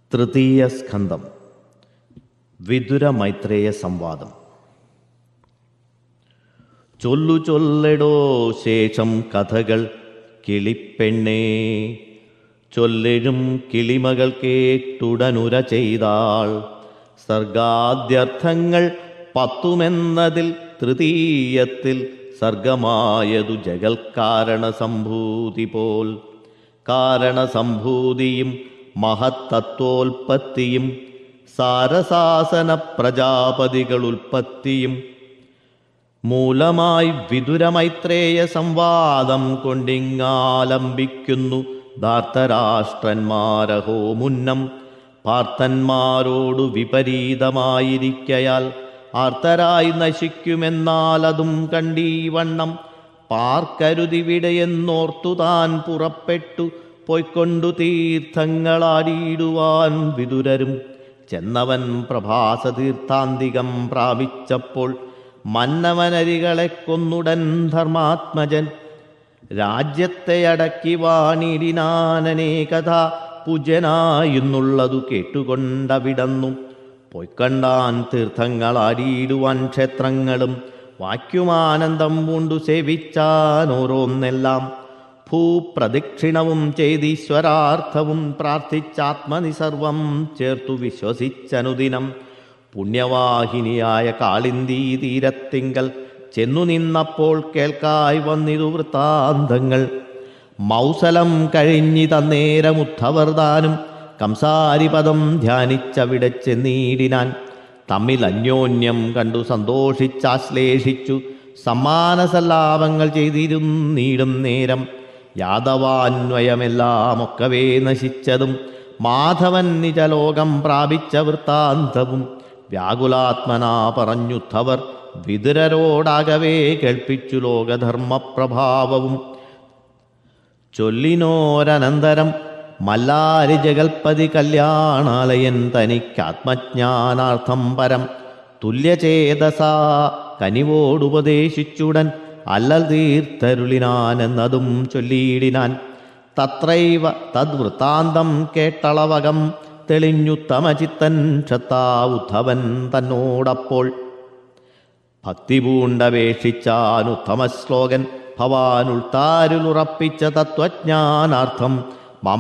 തൃതീയ സ്കന്ധം വിതുര മൈത്രേയ സംവാദം ചൊല്ലു ചൊല്ലടോ ശേഷം കഥകൾ കിളിപ്പെണ്ണേ ചൊല്ലിഴും കിളിമകൾ കേട്ടുടനുര ചെയ്താൾ സർഗാദ്യർത്ഥങ്ങൾ പത്തുമെന്നതിൽ തൃതീയത്തിൽ സർഗമായതു ജഗൽക്കാരണസംഭൂതി പോൽ കാരണസംഭൂതിയും മഹത്തത്വോൽപ്പത്തിയും സാരസാസന പ്രജാപതികൾ ഉൽപ്പത്തിയും മൂലമായി വിതുരമൈത്രേയ സംവാദം കൊണ്ടിങ്ങാലംബിക്കുന്നു ധാർത്തരാഷ്ട്രന്മാരഹോ മുന്നം പാർത്ഥന്മാരോടു വിപരീതമായിരിക്കയാൽ ആർത്തരായി നശിക്കുമെന്നാൽ അതും കണ്ടീവണ്ണം പാർക്കരുതിവിടെയെന്നോർത്തു താൻ പുറപ്പെട്ടു പൊയ്ക്കൊണ്ടു തീർത്ഥങ്ങളാടിയിടുവാൻ വിതുരരും ചെന്നവൻ പ്രഭാസ തീർത്ഥാന്തികം പ്രാപിച്ചപ്പോൾ മന്നവനരികളെ കൊന്നുടൻ ധർമാത്മജൻ രാജ്യത്തെ അടക്കി വാണിടിനാനനേകഥ പൂജ്യനായെന്നുള്ളതു കേട്ടുകൊണ്ടവിടന്നു പൊയ്ക്കണ്ടാൻ തീർത്ഥങ്ങളാടിയിടുവാൻ ക്ഷേത്രങ്ങളും വാക്യുമാനന്ദം പൂണ്ടു സേവിച്ചാൻ ഓരോന്നെല്ലാം ഭൂപ്രദക്ഷിണവും ചെയ്തീശ്വരാർത്ഥവും പ്രാർത്ഥിച്ചാത്മനിസർവം ചേർത്തു വിശ്വസിച്ചനുദിനം പുണ്യവാഹിനിയായ കാളിന്തി തീരത്തിങ്കൽ ചെന്നു നിന്നപ്പോൾ കേൾക്കായി വന്നിതു വൃത്താന്തങ്ങൾ മൗസലം കഴിഞ്ഞിതന്നേരമുദ്ധവർദാനും കംസാരിപദം ധ്യാനിച്ചവിടെ ചെന്നീടിനാൻ തമ്മിൽ അന്യോന്യം കണ്ടു സന്തോഷിച്ചാശ്ലേഷിച്ചു സമ്മാനസല്ലാപങ്ങൾ ചെയ്തിരുന്നീടും നേരം യാദവാന്വയമെല്ലാം ഒക്കവേ നശിച്ചതും മാധവൻ നിജലോകം പ്രാപിച്ച വൃത്താന്തവും വ്യാകുലാത്മനാ പറഞ്ഞുദ്ധവർ വിതുരരോടാകവേ കേൾപ്പിച്ചു ലോകധർമ്മപ്രഭാവവും ചൊല്ലിനോരനന്തരം മല്ലാരി ജഗൽപതി കല്യാണാലയൻ തനിക്കാത്മജ്ഞാനാർത്ഥം പരം തുല്യചേതസാ കനിവോടുപദേശിച്ചുടൻ അല്ലൽ തീർത്തരുളിനാനെന്നതും ചൊല്ലിയിടിനാൻ തത്രൈവ തദ്വൃത്താന്തം കേട്ടളവകം തെളിഞ്ഞുത്തമചിത്തൻ ക്ഷത്താ ഉദ്ധവൻ തന്നോടപ്പോൾ ഭക്തി പൂണ്ടപേക്ഷിച്ചാനുത്തമ ശ്ലോകൻ ഭവാൻ ഉൾത്താരുളുറപ്പിച്ച തത്വജ്ഞാനാർത്ഥം മമ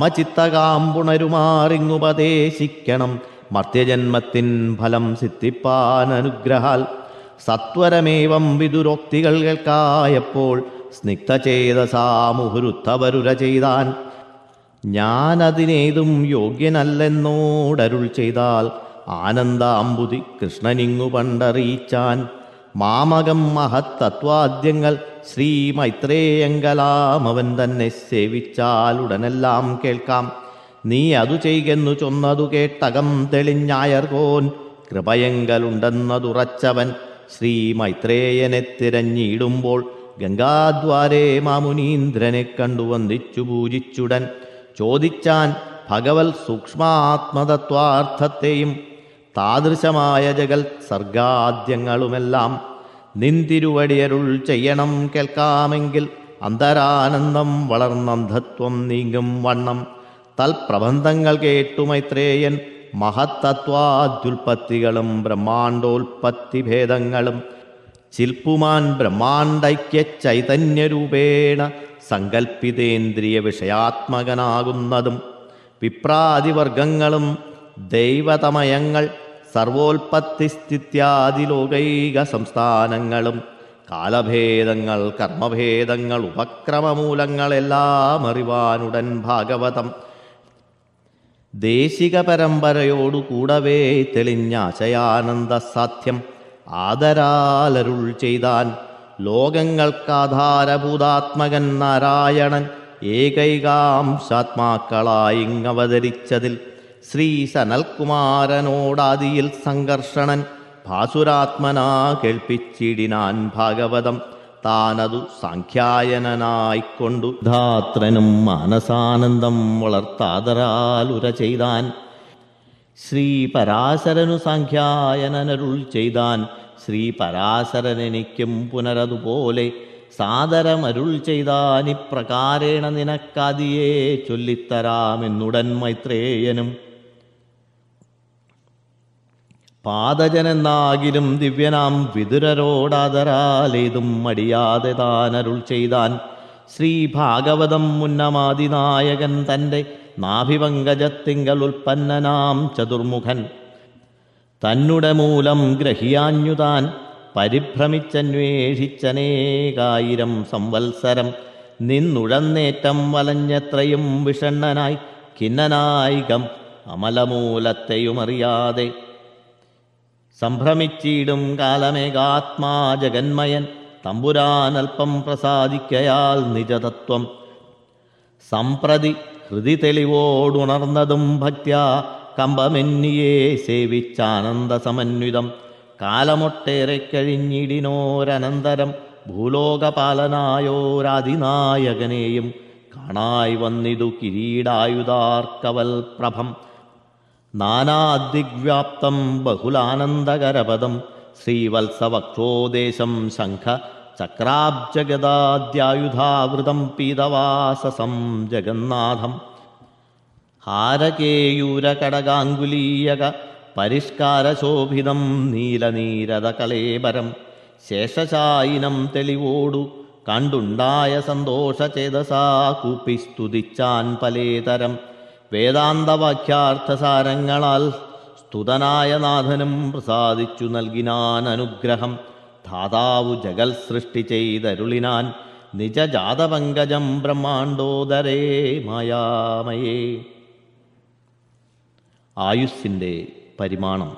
ചിത്തകാമ്പുണരുമാറിങ്ങുപദേശിക്കണം മർത്യജന്മത്തിൻ ഫലം സിദ്ധിപ്പാൻ അനുഗ്രഹാൽ സത്വരമേവം വിദുരോക്തികൾ കേൾക്കായപ്പോൾ സ്നിഗ്ധചേതസാമുഹുരുത്തവരുര ചെയ്താൻ ഞാനതിനേതും യോഗ്യനല്ലെന്നോടരുൾ ചെയ്താൽ ആനന്ദാംബുതി കൃഷ്ണനിങ്ങു പണ്ടറിയിച്ചാൻ മാമകം മഹത്തത്വാദ്യങ്ങൾ ശ്രീ മൈത്രേയങ്കലാം അവൻ തന്നെ സേവിച്ചാൽ ഉടനെല്ലാം കേൾക്കാം നീ അതു ചെയ്കെന്നു ചൊന്നതു കേട്ടകം തെളിഞ്ഞായർകോൻ കൃപയങ്കലുണ്ടെന്നതുറച്ചവൻ ശ്രീ മൈത്രേയനെ തിരഞ്ഞിടുമ്പോൾ ഗംഗാദ്വാരേ മാമുനീന്ദ്രനെ കണ്ടു വന്ദിച്ചു പൂജിച്ചുടൻ ചോദിച്ചാൻ ഭഗവൽ സൂക്ഷ്മാത്മതത്വാർത്ഥത്തെയും താദൃശമായ ജഗൽ സർഗാദ്യങ്ങളുമെല്ലാം നിന്തിരുവടിയരുൾ ചെയ്യണം കേൾക്കാമെങ്കിൽ അന്തരാനന്ദം വളർന്നന്ധത്വം നീങ്ങും വണ്ണം തൽപ്രബന്ധങ്ങൾ കേട്ടു മൈത്രേയൻ മഹത്തത്വാദ്യുൽപ്പത്തികളും ബ്രഹ്മാണ്ടോൽപ്പത്തി ഭേദങ്ങളും ശില്പുമാൻ ബ്രഹ്മാണ്ടൈക്യ ചൈതന്യരൂപേണ സങ്കൽപ്പിതേന്ദ്രിയ വിഷയാത്മകനാകുന്നതും വിപ്രാതിവർഗങ്ങളും ദൈവതമയങ്ങൾ സർവോൽപ്പത്തിസ്ഥിത്യാദിലോകൈക സംസ്ഥാനങ്ങളും കാലഭേദങ്ങൾ കർമ്മഭേദങ്ങൾ ഉപക്രമമൂലങ്ങളെല്ലാം അറിവാനുടൻ ഭാഗവതം ദേശിക പരമ്പരയോടു കൂടവേ തെളിഞ്ഞാശയാനന്ദ സാധ്യം ആദരാലരുൾ ചെയ്താൻ ലോകങ്ങൾക്കാധാരഭൂതാത്മകൻ നാരായണൻ ഏകൈകാംശാത്മാക്കളായിങ്ങവതരിച്ചതിൽ ശ്രീ സനൽകുമാരനോടാദിയിൽ സംഘർഷണൻ ഭാസുരാത്മനാ കേൾപ്പിച്ചിടിനാൻ ഭാഗവതം താനതു സാഖ്യായനായിക്കൊണ്ടു ധാത്രനും മാനസാനന്ദം വളർത്താതരാലുര ചെയ്താൻ ശ്രീ പരാശരനു സാഖ്യായനരുൾ ചെയ്താൻ ശ്രീ പരാശരനെനിക്കും പുനരതുപോലെ സാദരമരുൾ ചെയ്താനിപ്രകാരേണ നിനക്കാദിയെ ചൊല്ലിത്തരാമെന്നുടൻ മൈത്രേയനും പാദജനെന്നാകിലും ദിവ്യനാം വിതുരരോടാദരാലേതും മടിയാതെ താനരുൾ ചെയ്താൻ ശ്രീ ഭാഗവതം മുന്നമാതിനായകൻ തൻ്റെ നാഭിപങ്കജത്തിങ്കൽ ഉൽപ്പന്നനാം ചതുർമുഖൻ തന്നുടെ മൂലം ഗ്രഹിയാഞ്ഞുതാൻ പരിഭ്രമിച്ചന്വേഷിച്ചനേകായിരം സംവത്സരം നിന്നുഴന്നേറ്റം വലഞ്ഞെത്രയും വിഷണ്ണനായി ഖിന്നനായികം അമലമൂലത്തെയുമറിയാതെ സംഭ്രമിച്ചിടും കാലമേകാത്മാ ജഗന്മയൻ തമ്പുരാനൽപ്പം പ്രസാദിക്കയാൽ നിജതത്വം സംപ്രതി ഹൃദി തെളിവോടുണർന്നതും ഭക്ത്യാ കമ്പമെന്നിയെ സേവിച്ചാനന്ദ സമന്വിതം കാലമൊട്ടേറെ കഴിഞ്ഞിടിനോരനന്തരം ഭൂലോകപാലനായോരാതിനായകനെയും കാണായി വന്നിതു കിരീടായുധാർക്കവൽ പ്രഭം നാനാദിഗ്വ്യാപ്തം ബഹുലാനന്ദകരപദം ശ്രീവത്സവക്ഷോദേശം ശംഖ ചക്രാബ്ജഗദാദ്യായുധാവൃതം പീതവാസസം ജഗന്നാഥം ഹാരകേയൂരകടകാങ്കുലീയക പരിഷ്കാരശോഭിതം നീലനീരത കളേബരം ശേഷശായിനം തെളിവോടു കണ്ടുണ്ടായ സന്തോഷചേതസാ കൂപ്പി സ്തുതിച്ചാൻ പലേതരം വേദാന്തവാക്യാർത്ഥസാരങ്ങളാൽ സ്തുതനായ നാഥനും പ്രസാദിച്ചു നൽകിനാൻ അനുഗ്രഹം ധാതാവു ജഗൽ സൃഷ്ടി ചെയ്തരുളിനാൻ നിജജാതപങ്കജം ബ്രഹ്മാണ്ടോദരേ മായാമയേ ആയുസ്സിൻ്റെ പരിമാണം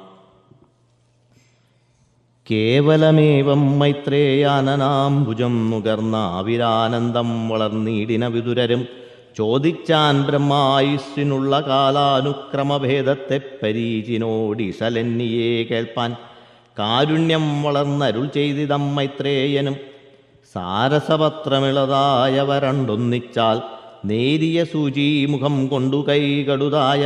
കേവലമേവം മൈത്രേയാനനാംബുജം നുകർന്ന ആവിരാനന്ദം വളർന്നീടിന വിതുരരും ചോദിച്ചാൻ ബ്രഹ്മായുസ്സിനുള്ള കാലാനുക്രമഭേദത്തെ പരീചിനോടിഷലെന്നിയെ കേൾപ്പാൻ കാരുണ്യം വളർന്നരുൾ ചെയ്തിതം മൈത്രേയനും സാരസപത്രമിളതായവരണ്ടൊന്നിച്ചാൽ നേരിയ സൂചീമുഖം കൊണ്ടു കൈകടുതായ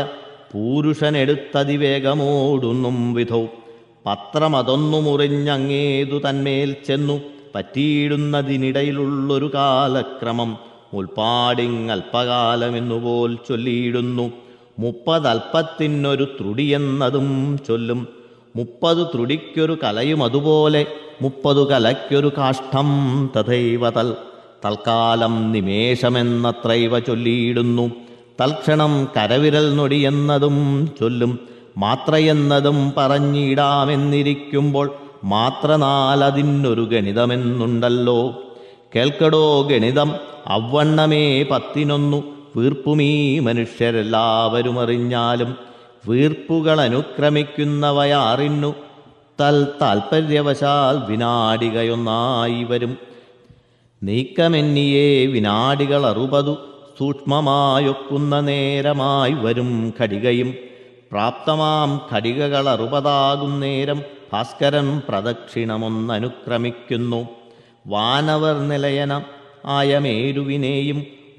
പൂരുഷനെടുത്തതിവേഗമോടുന്നും വിധൗ പത്രമതൊന്നു മുറിഞ്ഞങ്ങേതു തന്മേൽ ചെന്നു പറ്റിയിടുന്നതിനിടയിലുള്ളൊരു കാലക്രമം മുൽപ്പാടിങ്ങൽപ്പകാലമെന്നുപോൽ ചൊല്ലിയിടുന്നു മുപ്പതൽപ്പത്തിനൊരു ത്രുടിയെന്നതും ചൊല്ലും മുപ്പത് ത്രുടിക്കൊരു കലയും അതുപോലെ മുപ്പതു കലയ്ക്കൊരു കാഷ്ഠം തഥൈവതൽ തൽക്കാലം നിമേഷമെന്നത്രൈവ ചൊല്ലിയിടുന്നു തൽക്ഷണം കരവിരൽ നൊടിയെന്നതും ചൊല്ലും മാത്രയെന്നതും പറഞ്ഞിടാമെന്നിരിക്കുമ്പോൾ മാത്രനാലതിനൊരു ഗണിതമെന്നുണ്ടല്ലോ കേൾക്കടോ ഗണിതം അവണ്ണമേ പത്തിനൊന്നു വീർപ്പുമീ മനുഷ്യരെല്ലാവരും അറിഞ്ഞാലും വീർപ്പുകൾ അനുക്രമിക്കുന്നവയാറിന്നു തൽ താൽപര്യവശാൽ വിനാടികയൊന്നായി വരും നീക്കമെന്നിയെ വിനാടികൾ അറുപതു സൂക്ഷ്മമായൊക്കുന്ന നേരമായി വരും ഘടികയും പ്രാപ്തമാം ഘടികകൾ അറുപതാകും നേരം ഭാസ്കരൻ പ്രദക്ഷിണമൊന്നനുക്രമിക്കുന്നു വാനവർ നിലയന ആയ മേരുവിനെയും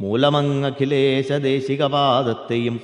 മൂലമങ്ങഖിലേശദേശികപാദത്തെയും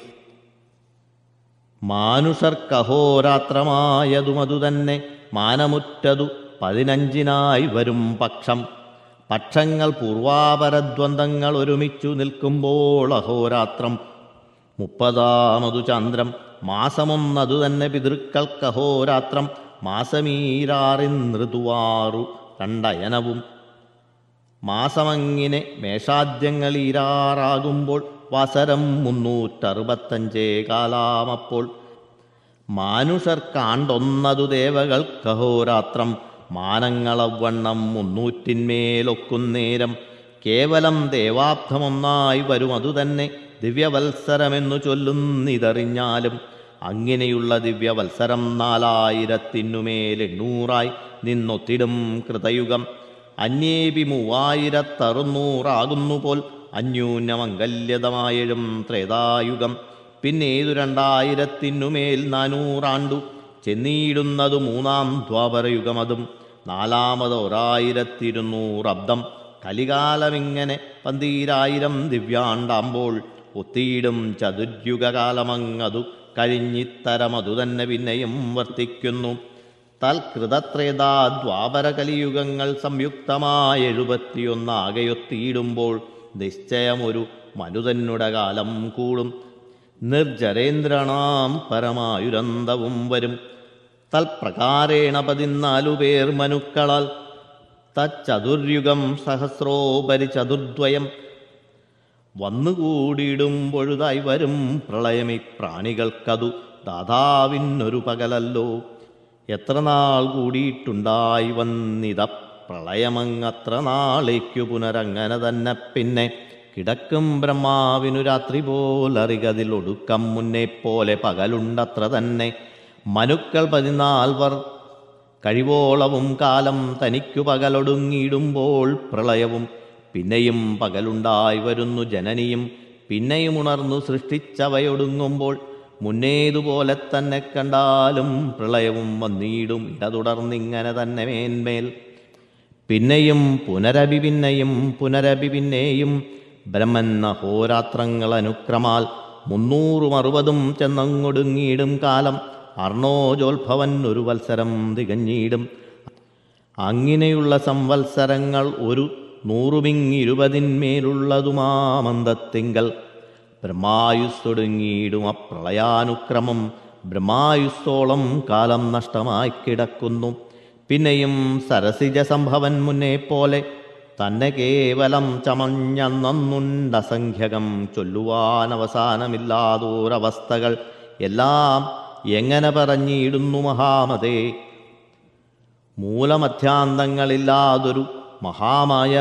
മാനുഷർക്കഹോരാത്രമായതുമതു തന്നെ മാനമുറ്റതു പതിനഞ്ചിനായി വരും പക്ഷം പക്ഷങ്ങൾ പൂർവാപരദ്വന്ദ്ങ്ങൾ ഒരുമിച്ചു നിൽക്കുമ്പോൾ അഹോരാത്രം മുപ്പതാമതു ചന്ദ്രം മാസമൊന്നതു തന്നെ പിതൃക്കൾക്കഹോരാത്രം മാസമീരാറിൻ ഋതുവാറു രണ്ടയനവും മാസമങ്ങിനെ മേഷാദ്യങ്ങളീരാറാകുമ്പോൾ വസരം മുന്നൂറ്ററുപത്തഞ്ചേ കാലാമപ്പോൾ മാനുഷർക്കാണ്ടൊന്നതു ദേവകൾക്കഹോരാത്രം മാനങ്ങളവണ്ണം മുന്നൂറ്റിന്മേലൊക്കുന്നേരം കേവലം ദേവാബ്ധമൊന്നായി വരും അതുതന്നെ ദിവ്യവത്സരമെന്നു ചൊല്ലുന്നിതറിഞ്ഞാലും അങ്ങനെയുള്ള ദിവ്യവത്സരം നാലായിരത്തിനുമേൽ എണ്ണൂറായി നിന്നൊത്തിടും കൃതയുഗം അന്യേപി മൂവായിരത്തറുന്നൂറാകുന്നു പോൽ അന്യൂന്യമംഗല്യതമായഴും ത്രേതായുഗം പിന്നേതു രണ്ടായിരത്തിനുമേൽ നാനൂറാണ്ടു ചെന്നീടുന്നതു മൂന്നാം ദ്വാപരയുഗമതും നാലാമത് ഒരായിരത്തിരുന്നൂറബ്ദം കലികാലമിങ്ങനെ പന്തീരായിരം ദിവ്യാണ്ടാമ്പോൾ ഒത്തിയിടും ചതുര്യുഗകാലമങ്ങതു കഴിഞ്ഞിത്തരമതു തന്നെ പിന്നെയും വർത്തിക്കുന്നു തൽകൃതത്രേതാ ദ്വാപര കലിയുഗങ്ങൾ സംയുക്തമായ എഴുപത്തിയൊന്നാകെയൊത്തിയിടുമ്പോൾ നിശ്ചയമൊരു മനുതന്നുടെ കാലം കൂടും നിർജരേന്ദ്രണാം പരമായുരന്തവും വരും തൽപ്രകാരേണ പതിനാലു പേർ മനുക്കളാൽ തച്ചതുര്യുഗം സഹസ്രോപരി ചതുർദ്വയം വന്നുകൂടിയിടുമ്പൊഴുതായി വരും പ്രളയമി പ്രാണികൾക്കതു ദാതാവിനൊരു പകലല്ലോ എത്ര നാൾ കൂടിയിട്ടുണ്ടായി വന്നിത പ്രളയമങ്ങത്ര നാളേക്കു പുനരങ്ങനെ തന്നെ പിന്നെ കിടക്കും ബ്രഹ്മാവിനു രാത്രി പോലറികതിൽ ഒടുക്കം മുന്നേ പോലെ പകലുണ്ടത്ര തന്നെ മനുക്കൾ പതിനാൽവർ കഴിവോളവും കാലം തനിക്കു പകലൊടുങ്ങിയിടുമ്പോൾ പ്രളയവും പിന്നെയും പകലുണ്ടായി വരുന്നു ജനനിയും പിന്നെയും ഉണർന്നു സൃഷ്ടിച്ചവയൊടുങ്ങുമ്പോൾ മുന്നേതുപോലെ തന്നെ കണ്ടാലും പ്രളയവും വന്നിടും ഇടതുടർന്നിങ്ങനെ തന്നെ മേന്മേൽ പിന്നെയും പുനരഭി പിന്നെയും പുനരഭി പിന്നെയും ബ്രഹ്മൻ അഹോരാത്രങ്ങൾ അനുക്രമാൽ മുന്നൂറും അറുപതും ചെന്നങ്ങൊടുങ്ങിയിടും കാലം അർണോജോത്ഭവൻ ഒരു വത്സരം തികഞ്ഞിടും അങ്ങനെയുള്ള സംവത്സരങ്ങൾ ഒരു നൂറുമിങ്ങിരുപതിന്മേലുള്ളതുമാമന്തത്തിങ്കൽ ബ്രഹ്മായുസ്സൊടുങ്ങിയിടും അപ്രളയാനുക്രമം ബ്രഹ്മായുസ്സോളം കാലം നഷ്ടമായി കിടക്കുന്നു പിന്നെയും സരസിജ സംഭവൻ മുന്നേ പോലെ തന്നെ കേവലം ചമഞ്ഞന്നുണ്ടസംഖ്യകം ചൊല്ലുവാൻ അവസാനമില്ലാതോരവസ്ഥകൾ എല്ലാം എങ്ങനെ പറഞ്ഞിടുന്നു മഹാമതേ മൂലമധ്യാന്തങ്ങളില്ലാതൊരു മഹാമായ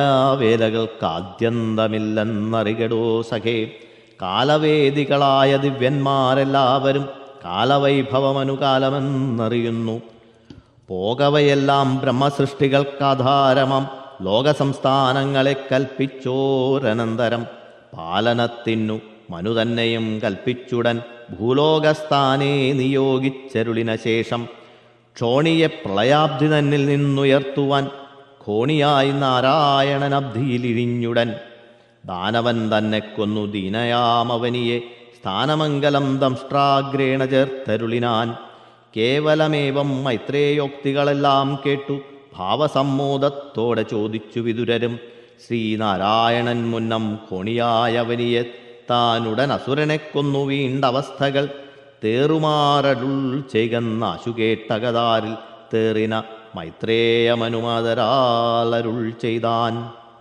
വേലകൾക്കാദ്യന്തമില്ലെന്നറികടോ സഖേ കാലവേദികളായ ദിവ്യന്മാരെല്ലാവരും കാലവൈഭവമനുകാലമെന്നറിയുന്നു പോകവയെല്ലാം ബ്രഹ്മസൃഷ്ടികൾക്കാധാരമം ലോകസംസ്ഥാനങ്ങളെ കൽപ്പിച്ചോരനന്തരം പാലനത്തിനു മനു തന്നെയും കൽപ്പിച്ചുടൻ ഭൂലോകസ്ഥാനെ നിയോഗിച്ചരുളിന ശേഷം ക്ഷോണിയെ പ്രളയാബ്ധി തന്നിൽ നിന്നുയർത്തുവാൻ ഖോണിയായി നാരായണനബ്ധിയിലിഴിഞ്ഞുടൻ ദാനവൻ തന്നെ കൊന്നു ദീനയാമവനിയെ സ്ഥാനമംഗലം ദംഷ്ട്രാഗ്രേണ ചേർത്തരുളിനാൻ കേവലമേവം മൈത്രേയോക്തികളെല്ലാം കേട്ടു ഭാവസമ്മോദത്തോടെ ചോദിച്ചു വിതുരരും ശ്രീനാരായണൻ മുന്നം കോണിയായവനിയെ താനുടൻ അസുരനെ കൊന്നു വീണ്ടവസ്ഥകൾ തേറുമാറടുൾ ചെയ്യുന്നാശു കേട്ടകതാരിൽ തേറിന മൈത്രേയമനുമാതരാലരുൾ ചെയ്താൻ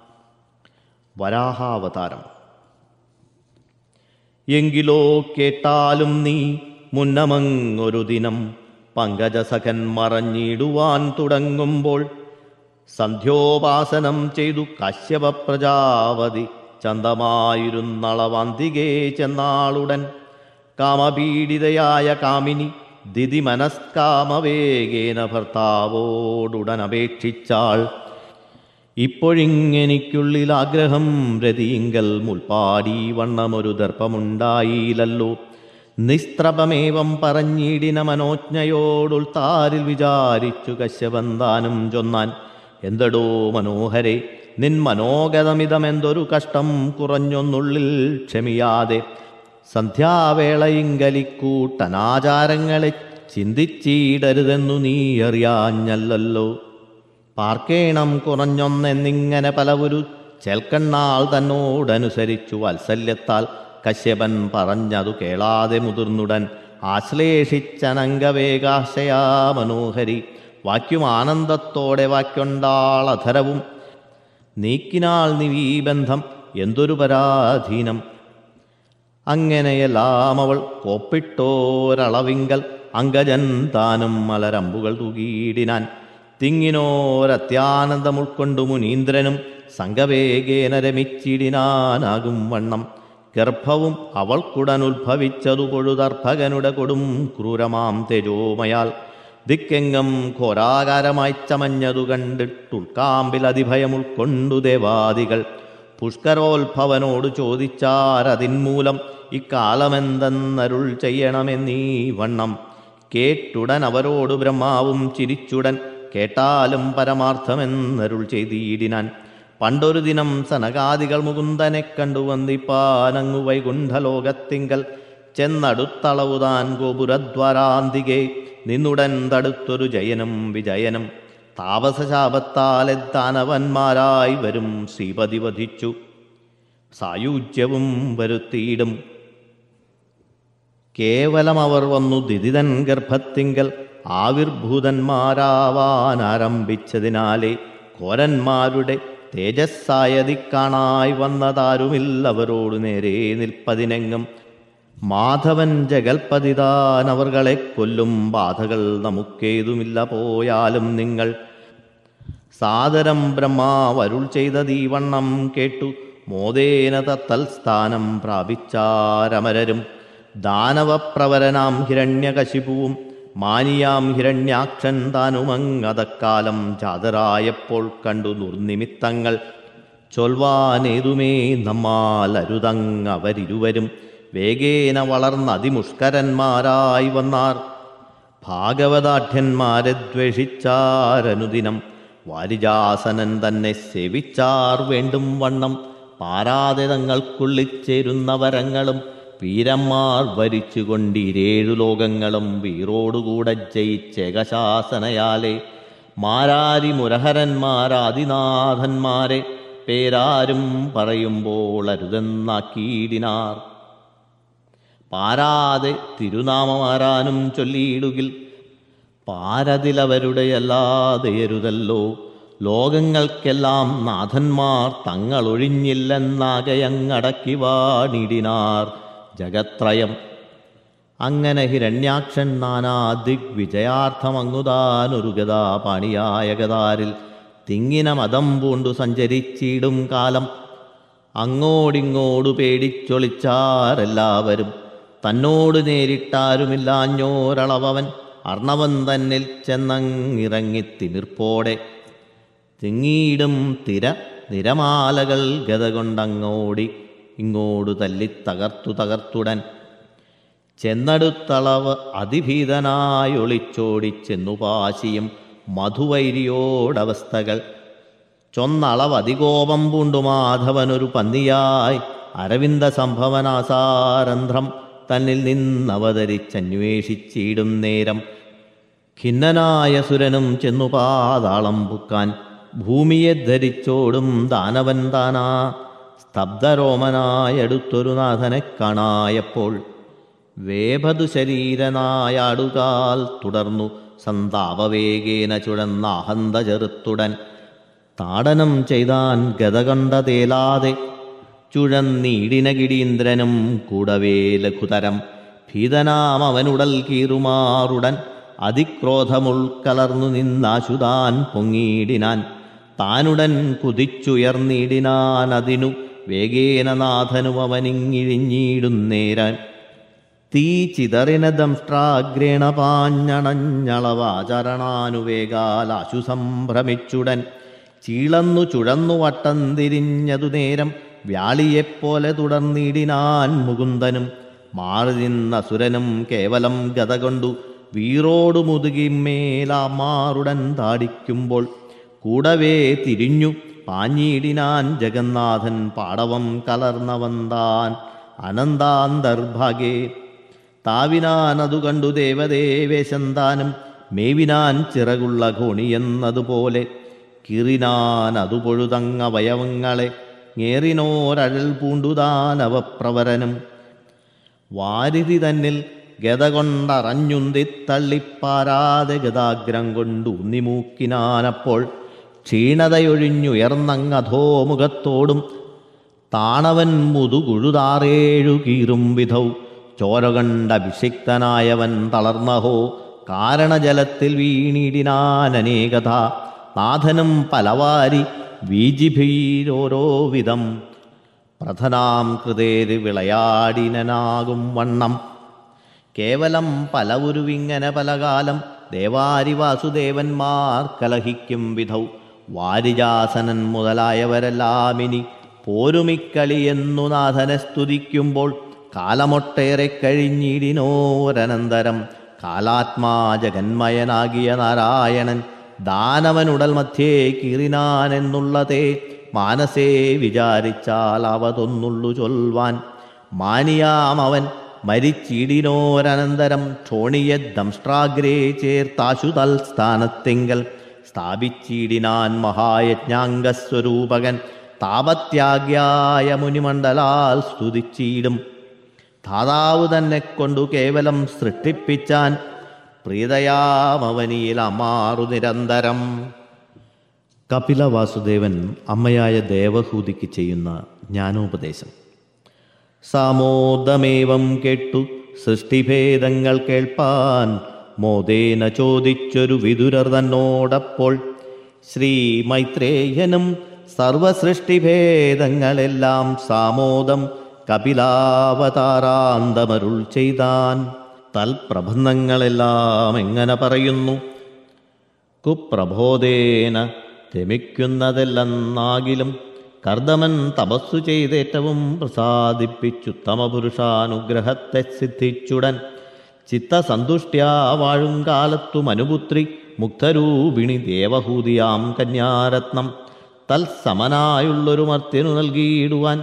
വരാഹാവതാരം എങ്കിലോ കേട്ടാലും നീ മുന്നമങ്ങൊരു ദിനം പങ്കജസഖൻ മറഞ്ഞിടുവാൻ തുടങ്ങുമ്പോൾ സന്ധ്യോപാസനം ചെയ്തു കശ്യപ പ്രജാപതി ചന്തമായിരുന്നളവാന്തികേ ചെന്നാളുടൻ കാമപീഡിതയായ കാമിനി ദിതി മനസ്കാമവേഗേന ഭർത്താവോടുടൻ അപേക്ഷിച്ചാൾ ഇപ്പോഴിങ്ങെനിക്കുള്ളിൽ ആഗ്രഹം രതിയിങ്കൽ മുൾപ്പാടി വണ്ണമൊരു ദർപ്പമുണ്ടായില്ലല്ലോ നിസ്ത്രപമേവം പറഞ്ഞിടിന മനോജ്ഞയോടുൾത്താരിൽ വിചാരിച്ചു കശ്യപന്താനും ചൊന്നാൻ എന്തടോ മനോഹരെ നിൻ മനോഗതമിതമെന്തൊരു കഷ്ടം കുറഞ്ഞൊന്നുള്ളിൽ ക്ഷമിയാതെ സന്ധ്യാവേളയിങ്കലിക്കൂട്ടനാചാരങ്ങളെ ചിന്തിച്ചിടരുതെന്നു നീ അറിയാഞ്ഞല്ലോ പാർക്കേണം കുറഞ്ഞൊന്നെന്നിങ്ങനെ പലവരു ചേൽക്കണ്ണാൾ തന്നോടനുസരിച്ചു വാത്സല്യത്താൽ കശ്യപൻ പറഞ്ഞതു കേളാതെ മുതിർന്നുടൻ ആശ്ലേഷിച്ചനംഗവേകാശയാ മനോഹരി വാക്യം ആനന്ദത്തോടെ വാക്യൊണ്ടാൾ അധരവും നീക്കിനാൾ നിവീബന്ധം എന്തൊരു പരാധീനം അങ്ങനെയെല്ലാം അവൾ കോപ്പിട്ടോരളവിങ്കൽ അങ്കജൻ താനും മലരമ്പുകൾ തൂകിയിടിനാൻ തിങ്ങിനോരത്യാനന്ദം ഉൾക്കൊണ്ടു മുനീന്ദ്രനും സംഘവേഗേന രമിച്ചിടിനാനാകും വണ്ണം ഗർഭവും അവൾക്കുടൻ ഉത്ഭവിച്ചതു പൊഴുതർഭകനുടെ കൊടും ക്രൂരമാം തെജോമയാൽ ദിക്കെങ്ങും ഘോരാകാരമായി ചമഞ്ഞതു കണ്ടിട്ടുൾക്കാമ്പിൽ അതിഭയം ഉൾക്കൊണ്ടു ദേവാദികൾ പുഷ്കരോത്ഭവനോട് ചോദിച്ചാരതിന്മൂലം ഇക്കാലമെന്തെന്നരുൾ ചെയ്യണമെന്നീ വണ്ണം കേട്ടുടൻ അവരോട് ബ്രഹ്മാവും ചിരിച്ചുടൻ കേട്ടാലും പരമാർത്ഥമെന്നരുൾ ചെയ്തിടിനാൻ പണ്ടൊരു ദിനം സനകാദികൾ മുകുന്ദനെ കണ്ടു വന്ദിപ്പാനങ്ങു വൈകുണ്ഠലോകത്തിങ്കൽ ചെന്നടുത്തളവുതാൻ ഗോപുരദ്വാരാന്തികെ നിന്നുടൻ തടുത്തൊരു ജയനും വിജയനും താപസശാപത്താലെ ദാനവന്മാരായി വരും ശ്രീപതി വധിച്ചു സായുജ്യവും വരുത്തിയിടും കേവലം അവർ വന്നു ദിദിതൻ ഗർഭത്തിങ്കൽ ആവിർഭൂതന്മാരാവാൻ ആരംഭിച്ചതിനാലേ കോരന്മാരുടെ തേജസ്സായതിക്കാണായി വന്നതാരുമില്ലവരോടു നേരെ നിൽപ്പതിനെങ്ങും മാധവൻ ജഗൽപതിതാൻ അവർകളെ കൊല്ലും ബാധകൾ നമുക്കേതുമില്ല പോയാലും നിങ്ങൾ സാദരം ബ്രഹ്മാവരുൾ ചെയ്ത ദീവണ്ണം കേട്ടു മോദേന തൽസ്ഥാനം പ്രാപിച്ചാരമരരും ദാനവപ്രവരനാം ഹിരണ്യകശിപുവും മാനിയാം ഹിരണ്യാക്ഷൻ താനുമങ്ങതക്കാലം ചാതരായപ്പോൾ കണ്ടു ദുർനിമിത്തങ്ങൾ ചൊൽവാനേതുമേ നമ്മാൽ അരുതങ്ങവരിരുവരും വേഗേന വളർന്ന അതിമുഷ്കരന്മാരായി വന്നാർ ഭാഗവതാഠ്യന്മാരെ ദ്വേഷിച്ചാരനുദിനം വാരിജാസനൻ തന്നെ സേവിച്ചാർ വേണ്ടും വണ്ണം പാരാതെ തങ്ങൾക്കുള്ളിച്ചേരുന്ന വരങ്ങളും വീരന്മാർ ഭരിച്ചുകൊണ്ടിരേഴു ലോകങ്ങളും വീറോടുകൂടെ ജയിച്ചേകശാസനയാലെ മാരാരി മുരഹരന്മാരാദിനാഥന്മാരെ പേരാരും പറയുമ്പോൾ അരുതെന്നാക്കിയിടിനാർ പാരാതെ തിരുനാമമാരാനും ചൊല്ലിയിടുകിൽ പാരതിലവരുടെ അല്ലാതെയരുതല്ലോ ലോകങ്ങൾക്കെല്ലാം നാഥന്മാർ തങ്ങളൊഴിഞ്ഞില്ലെന്നാകയങ്ങടക്കി വാണിടിനാർ ജഗത്രയം അങ്ങനെ ഹിരണ്യാക്ഷൻ നാനാ ദിഗ്വിജയാർത്ഥമങ്ങുതാനൊരു ഗതാ പാണിയായ ഗതാരിൽ തിങ്ങിന മതം പൂണ്ടു സഞ്ചരിച്ചിടും കാലം അങ്ങോടിങ്ങോടു പേടിച്ചൊളിച്ചാരെല്ലാവരും തന്നോട് നേരിട്ടാരുമില്ലാഞ്ഞോരളവൻ അർണവൻ തന്നിൽ ചെന്നങ്ങിറങ്ങി തിമിർപ്പോടെ തിങ്ങീടും തിര നിരമാലകൾ ഗത കൊണ്ടങ്ങോടി ഇങ്ങോടു തല്ലി തകർത്തു തകർത്തുടൻ ചെന്നടുത്തളവ് അതിഭീതനായൊളിച്ചോടി ചെന്നു പാശിയും മധുവൈരിയോടവസ്ഥകൾ ചൊന്നളവതികോപം പൂണ്ടു മാധവനൊരു പന്നിയായി അരവിന്ദ സംഭവനാസാരന്ധ്രം തന്നിൽ നിന്നവതരിച്ചന്വേഷിച്ചിടും നേരം ഖിന്നനായ സുരനും ചെന്നു പാതാളം പുക്കാൻ ഭൂമിയെ ധരിച്ചോടും ദാനവൻ താനാ സ്തബ്ധരോമനായടുത്തൊരു നാഥനെ കാണായപ്പോൾ വേഭതു ശരീരനായാടുകാൽ തുടർന്നു സന്താപവേഗേന ചുഴന്നാഹന്ത ചെറുത്തുടൻ താടനം ചെയ്താൻ ഗതകണ്ട തേലാതെ ചുഴന്നീടിന ഗിടീന്ദ്രനും കൂടവേ ലഘുതരം ഭീതനാം അവനുടൽ കീറുമാറുടൻ അതിക്രോധമുൾക്കലർന്നു നിന്നാശുതാൻ പൊങ്ങിയിടിനാൻ താനുടൻ കുതിച്ചുയർന്നിടിനാൻ അതിനു വേഗേന നാഥനും അവനിങ്ങിഴിഞ്ഞിടുന്നേരാൻ തീ ചിതറിന ദംഷ്ട്രാഗ്രേണ പാഞ്ഞണഞ്ഞളവാചരണാനുവേഗാലാശു സംഭ്രമിച്ചുടൻ ചീളന്നു ചുഴന്നു വട്ടം തിരിഞ്ഞതു നേരം വ്യാളിയെപ്പോലെ തുടർന്നിടിനാൻ മുകുന്ദനും മാറി നിന്ന സുരനും കേവലം ഗത കൊണ്ടു വീറോടു മുതുകിമേലാമാറുടൻ താടിക്കുമ്പോൾ കൂടവേ തിരിഞ്ഞു പാഞ്ഞിടിനാൻ ജഗന്നാഥൻ പാടവം കലർന്നവന്താൻ അനന്താന്തർഭാഗേ താവിനാനതു കണ്ടു ദേവദേവേശന്താനും മേവിനാൻ ചിറകുള്ള ഘോണിയെന്നതുപോലെ കിറിനാൻ അതു പൊഴുതങ്ങവയവങ്ങളെ ഞേറിനോരഴൽ പൂണ്ടുതാനവപ്രവരനും വാരിധി തന്നിൽ ഗത കൊണ്ടറഞ്ഞുന്തി തള്ളിപ്പാരാതെ ഗതാഗ്രം കൊണ്ടു ഉന്നിമൂക്കിനാനപ്പോൾ ക്ഷീണതയൊഴിഞ്ഞുയർന്നങ്ങധോമുഖത്തോടും താണവൻ മുതുകുഴുതാറേഴു കീറും വിധൗ ചോരകണ്ടഭിഷിക്തനായവൻ തളർന്നഹോ കാരണജലത്തിൽ വീണിടിനാനേകഥ നാഥനും പലവാരി വീജിഭീരോരോ വിധം പ്രധനാം കൃതേര് വിളയാടിനാകും വണ്ണം കേവലം പലവുരുവിങ്ങനെ പലകാലം ദേവാരി വാസുദേവന്മാർ കലഹിക്കും വിധൗ വാരിജാസനൻ മുതലായവരെല്ലാം ഇനി പോരുമിക്കളിയെന്നു നാഥനെ സ്തുതിക്കുമ്പോൾ കാലമൊട്ടേറെ കഴിഞ്ഞിടിനോരനന്തരം കാലാത്മാ ജഗന്മയനാകിയ നാരായണൻ ദാനവനുടൽ മധ്യേ കീറിനാനെന്നുള്ളതേ മാനസേ വിചാരിച്ചാൽ അവതൊന്നുള്ളു ചൊൽവാൻ മാനിയാം അവൻ മരിച്ചിടിനോരനന്തരം ക്ഷോണിയെ ദംഷ്ട്രാഗ്രേ ചേർത്താശു തൽസ്ഥാനത്തെങ്കൽ സ്ഥാപിച്ചിടിനാൻ മഹായജ്ഞാംഗസ്വരൂപകൻ താപത്യാഗ്യായ മുനിമണ്ഡലാൽ സ്തുതിച്ചിടും ധാതാവ് തന്നെ കൊണ്ടു കേവലം സൃഷ്ടിപ്പിച്ചാൻ പ്രീതയാമവനിയിൽ അമാറു നിരന്തരം കപില വാസുദേവൻ അമ്മയായ ദേവഹൂതിക്ക് ചെയ്യുന്ന ജ്ഞാനോപദേശം സാമോദമേവം കേട്ടു സൃഷ്ടിഭേദങ്ങൾ കേൾപ്പാൻ മോദേന ചോദിച്ചൊരു വിതുരർ തന്നോടപ്പോൾ ശ്രീ മൈത്രേയനും സർവസൃഷ്ടിഭേദങ്ങളെല്ലാം സാമോദം കപിലാവതാരാന്തമരുൾ ചെയ്താൻ തൽപ്രബന്ധങ്ങളെല്ലാം എങ്ങനെ പറയുന്നു കുപ്രബോധേന രമിക്കുന്നതെല്ലെന്നാകിലും കർദമൻ തപസ്സു ചെയ്തേറ്റവും പ്രസാദിപ്പിച്ചുത്തമ പുരുഷാനുഗ്രഹത്തെ സിദ്ധിച്ചുടൻ ചിത്തസന്തുഷ്ട്യാ വാഴും കാലത്തു മനുപുത്രി മുക്തരൂപിണി ദേവഹൂതിയാം കന്യാരത്നം തൽസമനായുള്ളൊരു മർത്യനു നൽകിയിടുവാൻ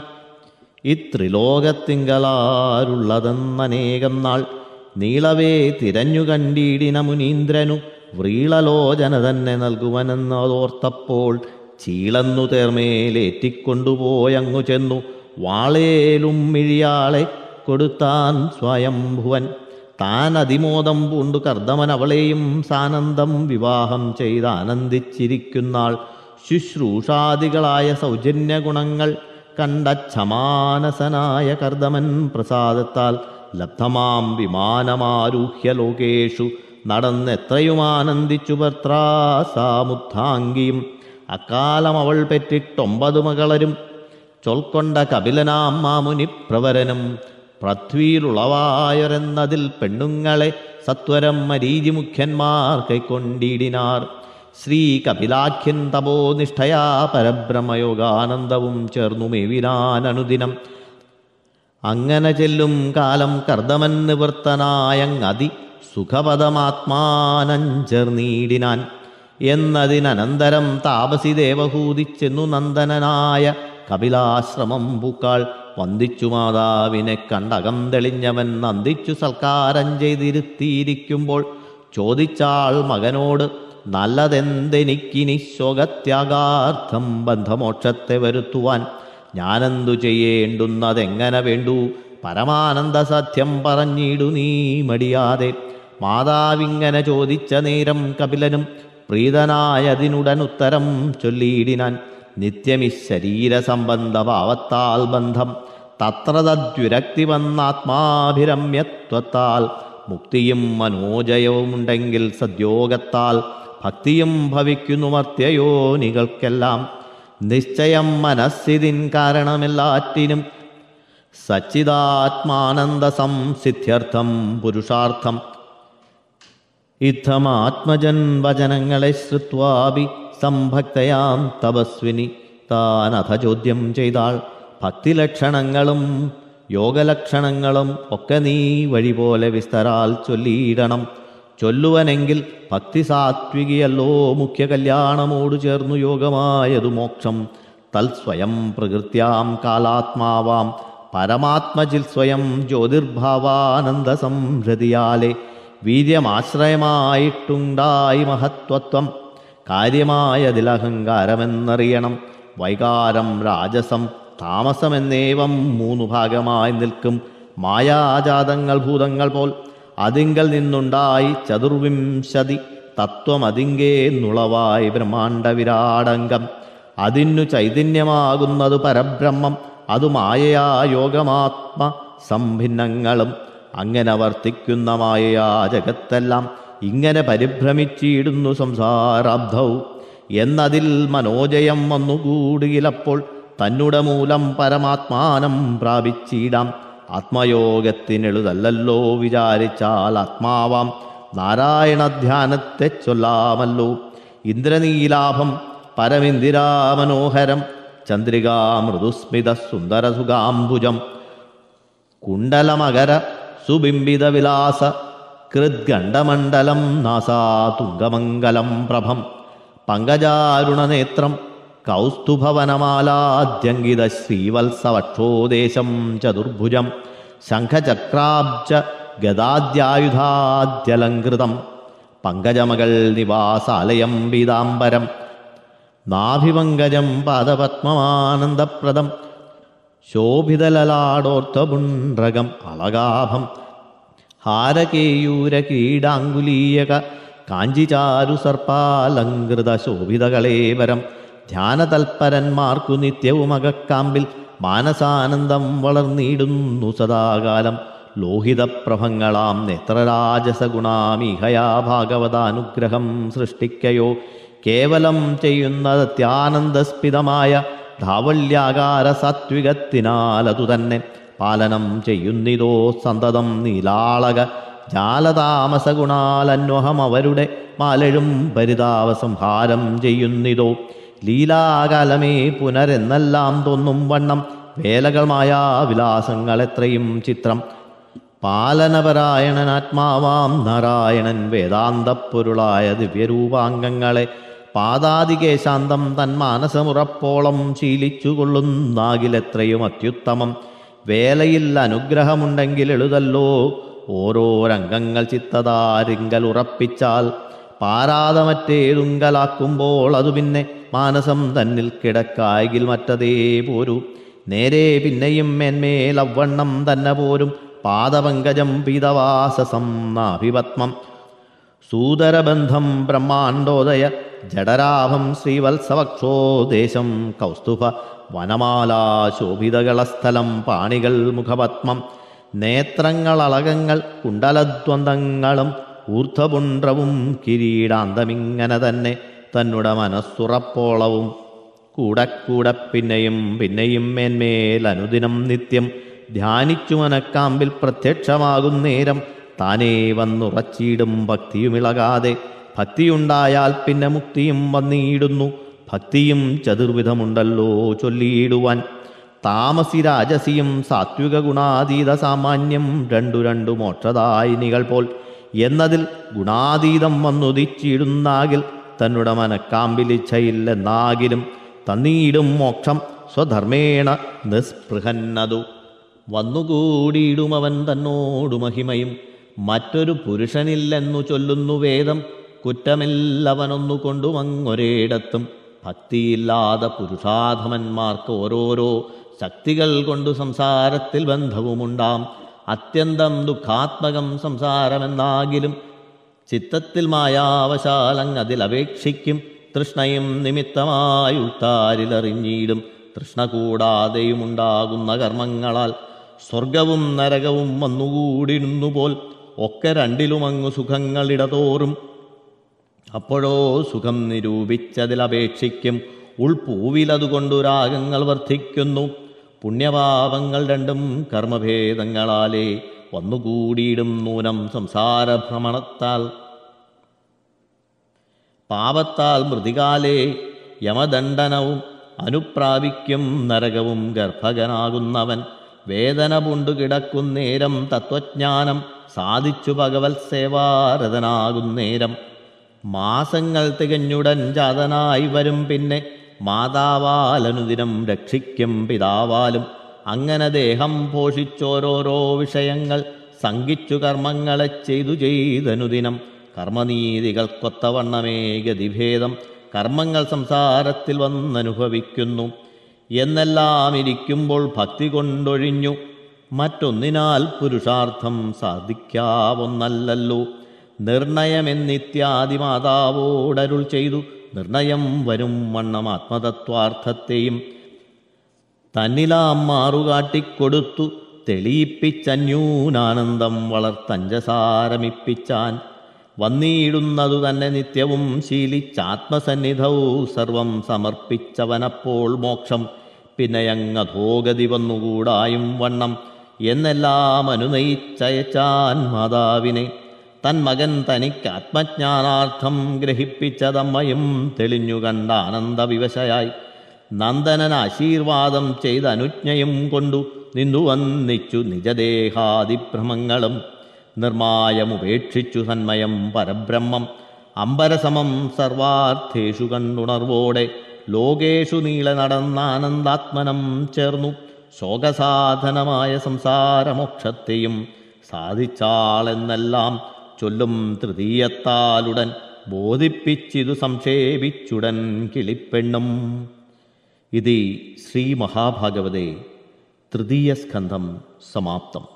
ഇത്രിലോകത്തിങ്കലാരുള്ളതെന്നനേകം നാൾ നീളവേ തിരഞ്ഞു കണ്ടിടിന മുനീന്ദ്രനു വ്രീളലോചന തന്നെ നൽകുവനെന്നതോർത്തപ്പോൾ ചീളന്നു തേർമേലേറ്റിക്കൊണ്ടുപോയങ്ങു ചെന്നു വാളേലും മിഴിയാളെ കൊടുത്താൻ സ്വയംഭുവൻ താൻ അതിമോദം പൂണ്ടു കർദമൻ അവളെയും സാനന്ദം വിവാഹം ചെയ്ത് ആനന്ദിച്ചിരിക്കുന്നാൾ ശുശ്രൂഷാദികളായ സൗജന്യ ഗുണങ്ങൾ കണ്ട ക്ഷമാനസനായ കർദമൻ പ്രസാദത്താൽ ലബ്ധമാം വിമാനമാരൂഹ്യ ലോകേഷു നടന്നെത്രയും ആനന്ദിച്ചു ഭർത്രാസാമുദ്ധാംഗിയും അക്കാലം അവൾ പെറ്റിട്ടൊമ്പത് മകളരും ചൊൽക്കൊണ്ട കപിലനാം മാമുനി പ്രവരനും പൃഥ്വിയിലുളവായൊരെന്നതിൽ പെണ്ണുങ്ങളെ സത്വരം മരീചി മുഖ്യന്മാർ കൈക്കൊണ്ടിടിനാർ ശ്രീ കപിലാഖ്യൻ തപോ നിഷ്ഠയാ പരബ്രഹ്മയോഗാനന്ദവും ചേർന്നു മേവിനാൻ അനുദിനം അങ്ങനെ ചെല്ലും കാലം കർദമൻ നിവൃത്തനായങ്ങതി സുഖപദമാത്മാനഞ്ചേർന്നീടിനാൻ എന്നതിനനന്തരം താപസി ദേവഹൂതിച്ചെന്നു നന്ദനനായ കപിലാശ്രമം പൂക്കാൾ വന്ദിച്ചു മാതാവിനെ കണ്ടകം തെളിഞ്ഞവൻ നന്ദിച്ചു സൽക്കാരം ചെയ്തിരുത്തിയിരിക്കുമ്പോൾ ചോദിച്ചാൾ മകനോട് നല്ലതെന്തെനിക്കിനി ശോകത്യാഗാർത്ഥം ബന്ധമോക്ഷത്തെ വരുത്തുവാൻ ഞാനെന്തു ചെയ്യേണ്ടുന്നതെങ്ങനെ വേണ്ടു പരമാനന്ദ സത്യം പറഞ്ഞിടു നീ മടിയാതെ മാതാവിങ്ങനെ ചോദിച്ച നേരം കപിലനും പ്രീതനായതിനുടൻ ഉത്തരം ചൊല്ലിയിടിനാൻ നിത്യമി ശരീരസംബന്ധ ഭാവത്താൽ ബന്ധം തത്ര തദ്വിരക്തി വന്നാത്മാഭിരമ്യത്വത്താൽ മുക്തിയും മനോജയവുമുണ്ടെങ്കിൽ സദ്യോഗത്താൽ ഭക്തിയും ഭവിക്കുന്നു മർത്യയോനികൾക്കെല്ലാം നിശ്ചയം മനസ്സിതിൻ കാരണമെല്ലാറ്റിനും സച്ചിദാത്മാനന്ദ സംസിദ്ധ്യർത്ഥം പുരുഷാർത്ഥം ഇത്തമാത്മജൻ വചനങ്ങളെ ശ്രുത്വാപി സംഭക്തയാം തപസ്വിനി താനഥ ചോദ്യം ചെയ്താൾ ഭക്തിലക്ഷണങ്ങളും യോഗലക്ഷണങ്ങളും ഒക്കെ നീ വഴി പോലെ വിസ്തരാൽ ചൊല്ലിയിടണം ചൊല്ലുവനെങ്കിൽ ഭക്തി സാത്വികിയല്ലോ മുഖ്യ കല്യാണമോട് ചേർന്നു യോഗമായതു മോക്ഷം തൽസ്വയം പ്രകൃത്യാം കാലാത്മാവാം പരമാത്മജിൽ സ്വയം ജ്യോതിർഭാവാനന്ദ സംഹൃതിയാലെ വീര്യമാശ്രയമായിട്ടുണ്ടായി മഹത്വത്വം കാര്യമായതിലഹങ്കാരമെന്നറിയണം വൈകാരം രാജസം താമസമെന്നേവം മൂന്നു ഭാഗമായി നിൽക്കും മായാജാതങ്ങൾ ഭൂതങ്ങൾ പോൽ അതിങ്കൽ നിന്നുണ്ടായി ചതുർവിംശതി തത്വമതിങ്കേ നുളവായി ബ്രഹ്മാണ്ട വിരാടംഗം അതിനു ചൈതന്യമാകുന്നത് പരബ്രഹ്മം അതു മായയാ യോഗമാത്മ സംഭിന്നങ്ങളും അങ്ങനെ വർത്തിക്കുന്ന മായയാ ജഗത്തെല്ലാം ഇങ്ങനെ പരിഭ്രമിച്ചിടുന്നു സംസാരാബ്ധവും എന്നതിൽ മനോജയം വന്നുകൂടിയിലപ്പോൾ തന്നുടെ മൂലം പരമാത്മാനം പ്രാപിച്ചിടാം ആത്മയോഗത്തിനെളുതല്ലോ വിചാരിച്ചാൽ ആത്മാവാം നാരായണ ധ്യാനത്തെ ചൊല്ലാമല്ലോ ഇന്ദ്രനീലാഭം പരമിന്ദിരാമനോഹരം ചന്ദ്രികാ മൃദുസ്മിത സുന്ദരസുഖാംബുജം കുണ്ടലമകര സുബിംബിത വിലാസ കൃദ്ഗണ്ഡമണ്ഡലം നാസാ തുംഗമംഗലം പ്രഭം പങ്കജാരുണനേത്രം കൗസ്തുഭവനമാലാദ്യങ്കിത ശ്രീവത്സവക്ഷോദേശം ചതുർഭുജം ശംഖചക്രാബ്ജ ഗദാദ്യായുധാദ്യലങ്കൃതം പങ്കജമകൾ നിവാസാലയം പീതാംബരം നാഭിപങ്കജം പാദപത്മമാനന്ദപ്രദം ശോഭിതലലാടോർത്തപുണ്ഡ്രകം അളകാഭം ഹാരകേയൂര കീടാങ്കുലീയക കാഞ്ചിചാരു സർപ്പാലങ്കൃത ശോഭിതകളേവരം ധ്യാനതൽപരന്മാർക്കു നിത്യവും അകക്കാമ്പിൽ മാനസാനന്ദം വളർന്നിടുന്നു സദാകാലം ലോഹിതപ്രഭങ്ങളാം നേത്രരാജസഗുണാമിഹയാ ഭാഗവതാനുഗ്രഹം സൃഷ്ടിക്കയോ കേവലം ചെയ്യുന്നത്യാനന്ദസ്പിതമായ ധാവല്യാകാര സാത്വികത്തിനാലതു തന്നെ പാലനം ചെയ്യുന്നിതോ സന്തതം നീലാളക ജാലതാമസഗുണാലന്വഹം അവരുടെ മാലഴും പരിതാവസംഹാരം ചെയ്യുന്നിതോ ലീലാകാലമേ പുനരെന്നെല്ലാം തോന്നും വണ്ണം വേലകളുമായ വിലാസങ്ങൾ എത്രയും ചിത്രം പാലനപരായണനാത്മാവാം നാരായണൻ വേദാന്തപ്പൊരുളായ ദിവ്യരൂപാംഗങ്ങളെ പാദാതികേശാന്തം തന്മാനസമുറപ്പോളം ശീലിച്ചുകൊള്ളുന്നാകിലെത്രയും അത്യുത്തമം വേലയിൽ അനുഗ്രഹമുണ്ടെങ്കിൽ എഴുതല്ലോ ഓരോ രംഗങ്ങൾ ചിത്തതാരിങ്കൽ ഉറപ്പിച്ചാൽ പാരാതെ മറ്റേതുങ്കലാക്കുമ്പോൾ അതു പിന്നെ മാനസം തന്നിൽ കിടക്കായെങ്കിൽ മറ്റതേ പോരൂ നേരെ പിന്നെയും മേന്മേൽ അവണ്ണം തന്നെ പോരും പാദപങ്കജം പീതവാസസം നാഭിപത്മം സൂതരബന്ധം ബ്രഹ്മാണ്ടോദയ ജഡരാഭം ശ്രീവത്സവക്ഷോദേശം കൗസ്തുഭ വനമാലാ ശോഭിതകളസ്ഥലം പാണികൾ മുഖപത്മം നേത്രങ്ങളളകങ്ങൾ കുണ്ടലദ്വന്ദ്ങ്ങളും ഊർധപുണ്ഡ്രവും കിരീടാന്തമിങ്ങനെ തന്നെ തന്നുടെ മനസ്സുറപ്പോളവും കൂടെ കൂടെ പിന്നെയും പിന്നെയും മേന്മേൽ അനുദിനം നിത്യം ധ്യാനിച്ചു മനക്കാമ്പിൽ പ്രത്യക്ഷമാകും നേരം താനേ വന്നുറച്ചിടും ഭക്തിയുമിളകാതെ ഭക്തിയുണ്ടായാൽ പിന്നെ മുക്തിയും വന്നിടുന്നു ഭക്തിയും ചതുർവിധമുണ്ടല്ലോ ചൊല്ലിയിടുവാൻ താമസി രാജസിയും സാത്വിക ഗുണാതീത സാമാന്യം രണ്ടു രണ്ടു മോക്ഷദായിനികൾ പോൽ എന്നതിൽ ഗുണാതീതം വന്നുദിച്ചിടുന്നാകിൽ തന്നുടെ മനക്കാമ്പിലിച്ഛയില്ലെന്നാകിലും തന്നീടും മോക്ഷം സ്വധർമ്മേണ നിസ്പൃഹന്നതു വന്നുകൂടിയിടുമവൻ തന്നോടു മഹിമയും മറ്റൊരു പുരുഷനില്ലെന്നു ചൊല്ലുന്നു വേദം കുറ്റമില്ലവനൊന്നു കൊണ്ടുമങ്ങൊരേടത്തും ഭക്തിയില്ലാതെ പുരുഷാധമന്മാർക്ക് ഓരോരോ ശക്തികൾ കൊണ്ടു സംസാരത്തിൽ ബന്ധവുമുണ്ടാം അത്യന്തം ദുഃഖാത്മകം സംസാരമെന്നാകിലും ചിത്തത്തിൽ മായാവശാലങ് അതിലപേക്ഷിക്കും തൃഷ്ണയും നിമിത്തമായി ഉൾത്താരിലറിഞ്ഞിടും തൃഷ്ണ കൂടാതെയുമുണ്ടാകുന്ന കർമ്മങ്ങളാൽ സ്വർഗവും നരകവും വന്നുകൂടിരുന്നു പോൽ ഒക്കെ രണ്ടിലുമങ്ങു സുഖങ്ങളിടതോറും അപ്പോഴോ സുഖം നിരൂപിച്ചതിലപേക്ഷിക്കും ഉൾപൂവിലതുകൊണ്ടു രാഗങ്ങൾ വർദ്ധിക്കുന്നു പുണ്യപാപങ്ങൾ രണ്ടും കർമ്മഭേദങ്ങളാലേ വന്നുകൂടിയിടും നൂനം സംസാരഭ്രമണത്താൽ പാപത്താൽ മൃതികാലേ യമദണ്ഡനവും അനുപ്രാപിക്കും നരകവും ഗർഭകനാകുന്നവൻ വേദന പൂണ്ടു കിടക്കുന്നേരം തത്വജ്ഞാനം സാധിച്ചു ഭഗവത് സേവാരതനാകുന്നേരം മാസങ്ങൾ തികഞ്ഞുടൻ ജാതനായി വരും പിന്നെ മാതാവാലനുദിനം രക്ഷിക്കും പിതാവാലും അങ്ങനെ ദേഹം പോഷിച്ചോരോരോ വിഷയങ്ങൾ സംഘിച്ചു കർമ്മങ്ങളെ ചെയ്തു ചെയ്തനുദിനം കർമ്മനീതികൾക്കൊത്തവണ്ണമേ ഗതിഭേദം കർമ്മങ്ങൾ സംസാരത്തിൽ വന്നനുഭവിക്കുന്നു എന്നെല്ലാം ഇരിക്കുമ്പോൾ ഭക്തി കൊണ്ടൊഴിഞ്ഞു മറ്റൊന്നിനാൽ പുരുഷാർത്ഥം സാധിക്കാവൊന്നല്ലല്ലോ നിർണയമെന്നിത്യാദി മാതാവോടരുൾ ചെയ്തു നിർണയം വരും വണ്ണം ആത്മതത്വാർത്ഥത്തെയും തന്നിലാം മാറുകാട്ടിക്കൊടുത്തു തെളിയിപ്പിച്ചന്യൂനാനന്ദം വളർത്തഞ്ചസാരമിപ്പിച്ചാൻ വന്നിടുന്നതു തന്നെ നിത്യവും ശീലിച്ചാത്മസന്നിധവും സർവം സമർപ്പിച്ചവനപ്പോൾ മോക്ഷം പിന്നെയങ്ങധോഗതി വന്നുകൂടായും വണ്ണം എന്നെല്ലാം അനുനയിച്ചയച്ചാൻ മാതാവിനെ തൻ മകൻ തനിക്ക് ആത്മജ്ഞാനാർത്ഥം ഗ്രഹിപ്പിച്ചതമ്മയും തെളിഞ്ഞു കണ്ട ആനന്ദവിവശയായി നന്ദനൻ ആശീർവാദം ചെയ്ത അനുജ്ഞയും കൊണ്ടു നിന്നു വന്നിച്ചു നിജദേഹാദിഭ്രമങ്ങളും നിർമായമുപേക്ഷിച്ചു സന്മയം പരബ്രഹ്മം അമ്പരസമം സർവാർത്ഥേഷു കണ്ടുണർവോടെ ലോകേഷു നീളെ നടന്നാനന്ദാത്മനം ചേർന്നു ശോകസാധനമായ സംസാരമോക്ഷത്തെയും സാധിച്ചാളെന്നെല്ലാം ചൊല്ലും തൃതീയത്താലുടൻ ബോധിപ്പിച്ചിതു സംക്ഷേപിച്ചുടൻ കിളിപ്പെണ്ണും ഇതി ശ്രീമഹാഭാഗവതേ തൃതീയസ്കന്ധം സമാപ്തം